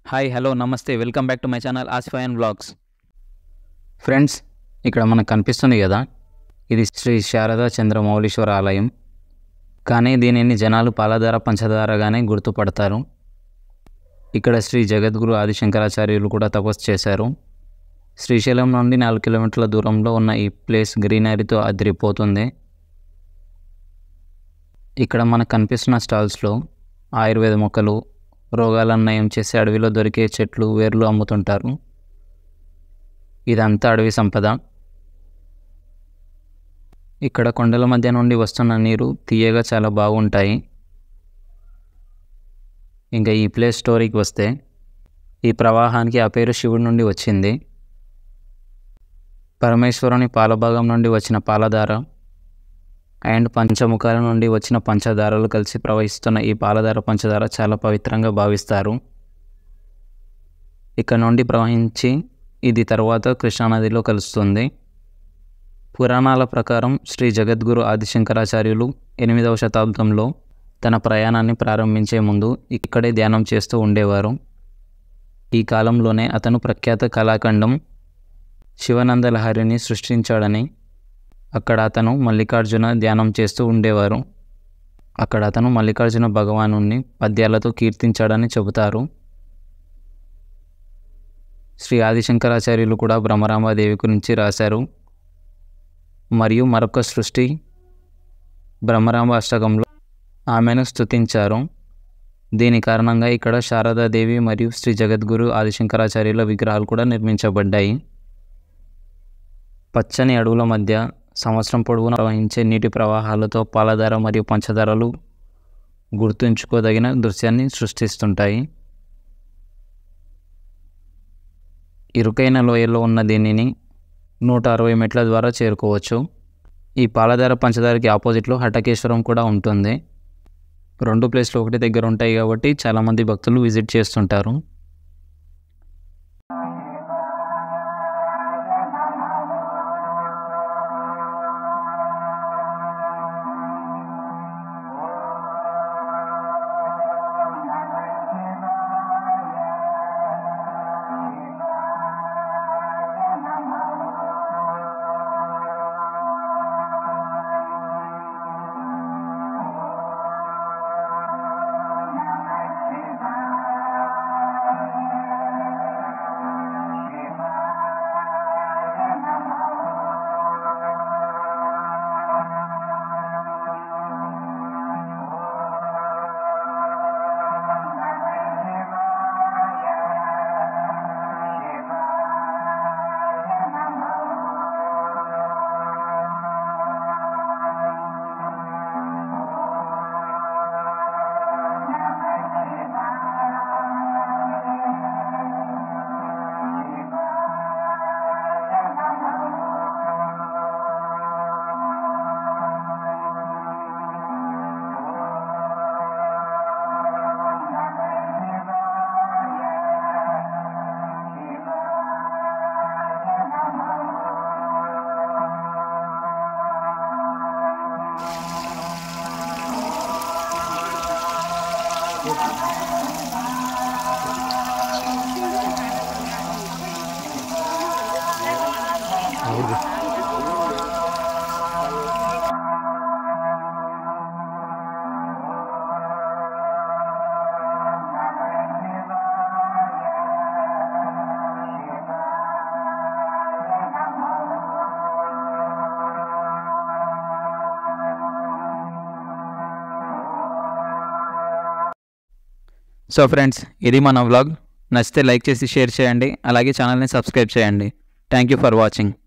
hi hello నమస్తే welcome back to my channel ఆసిఫాయన్ blogs friends ఇక్కడ మనకు కనిపిస్తుంది కదా ఇది శ్రీ శారదా చంద్రమౌళీశ్వర ఆలయం కానీ దీనిని జనాలు పాలధార పంచదారగానే గుర్తుపడతారు ఇక్కడ శ్రీ జగద్గురు ఆదిశంకరాచార్యులు కూడా తపస్సు చేశారు శ్రీశైలం నుండి నాలుగు కిలోమీటర్ల దూరంలో ఉన్న ఈ ప్లేస్ గ్రీనరీతో అదిరిపోతుంది ఇక్కడ మనకు కనిపిస్తున్న స్టాల్స్లో ఆయుర్వేద మొక్కలు రోగాలను నయం చేసే అడవిలో దొరికే చెట్లు వేర్లు అమ్ముతుంటారు ఇదంతా అడవి సంపద ఇక్కడ కొండల మధ్య నుండి వస్తున్న నీరు తీయగా చాలా బాగుంటాయి ఇంకా ఈ ప్లేస్ స్టోరీకి వస్తే ఈ ప్రవాహానికి ఆ పేరు శివుడి నుండి వచ్చింది పరమేశ్వరుని పాలభాగం నుండి వచ్చిన పాలధార అండ్ పంచముఖాల నుండి వచ్చిన పంచదారలు కలిసి ప్రవహిస్తున్న ఈ పాలధార పంచదార చాలా పవిత్రంగా భావిస్తారు ఇక్కడ నుండి ప్రవహించి ఇది తర్వాత కృష్ణానదిలో కలుస్తుంది పురాణాల ప్రకారం శ్రీ జగద్గురు ఆదిశంకరాచార్యులు ఎనిమిదవ శతాబ్దంలో తన ప్రయాణాన్ని ప్రారంభించే ముందు ఇక్కడే ధ్యానం చేస్తూ ఉండేవారు ఈ కాలంలోనే అతను ప్రఖ్యాత కళాఖండం శివనందలహరిని సృష్టించాడని అక్కడ అతను మల్లికార్జున ధ్యానం చేస్తూ ఉండేవారు అక్కడ అతను మల్లికార్జున భగవాను పద్యాలతో కీర్తించాడని చెబుతారు శ్రీ ఆదిశంకరాచార్యులు కూడా బ్రహ్మరాంబాదేవి గురించి రాశారు మరియు మరొక సృష్టి బ్రహ్మరాంబ అష్టకంలో ఆమెను స్తుతించారు దీని కారణంగా ఇక్కడ శారదాదేవి మరియు శ్రీ జగద్గురు ఆదిశంకరాచార్యుల విగ్రహాలు కూడా నిర్మించబడ్డాయి పచ్చని అడవుల మధ్య సంవత్సరం పొడవునా ప్రవహించే నీటి ప్రవాహాలతో పాలధార మరియు పంచదారలు గుర్తుంచుకోదగిన దృశ్యాన్ని సృష్టిస్తుంటాయి ఇరుకైన లోయలో ఉన్న దీనిని నూట అరవై మెట్ల ద్వారా చేరుకోవచ్చు ఈ పాలధార పంచదారకి ఆపోజిట్లో హటకేశ్వరం కూడా ఉంటుంది రెండు ప్లేస్లు ఒకటి దగ్గర ఉంటాయి కాబట్టి చాలామంది భక్తులు విజిట్ చేస్తుంటారు సో ఫ్రెండ్స్ ఇది మన వ్లాగ్ నచ్చితే లైక్ చేసి షేర్ చేయండి అలాగే ఛానల్ని సబ్స్క్రైబ్ చేయండి థ్యాంక్ యూ ఫర్ వాచింగ్